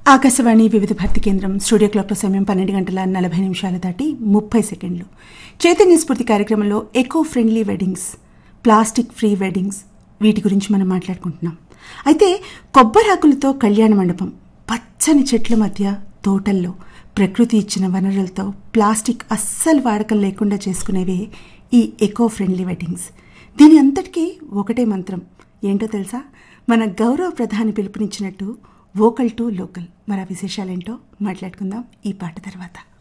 ఆకాశవాణి వివిధ భారతి కేంద్రం స్టూడియో క్లాక్లో సమయం పన్నెండు గంటల నలభై నిమిషాలు దాటి ముప్పై సెకండ్లు చైతన్య స్ఫూర్తి కార్యక్రమంలో eco friendly weddings plastic free weddings వీటి గురించి మనం మాట్లాడుకుంటున్నాం అయితే కొబ్బరాకులతో కళ్యాణ మండపం పచ్చని చెట్ల మధ్య తోటల్లో ప్రకృతి ఇచ్చిన వనరులతో ప్లాస్టిక్ అస్సలు వాడకం లేకుండా చేసుకునేవే ఈ ఎకో ఫ్రెండ్లీ వెడ్డింగ్స్ దీని అంతటికీ ఒకటే మంత్రం ఏంటో తెలుసా మన గౌరవ ప్రధాని పిలుపునిచ్చినట్టు వోకల్ టు లోకల్ మరి ఆ విశేషాలేంటో మాట్లాడుకుందాం ఈ పాట తర్వాత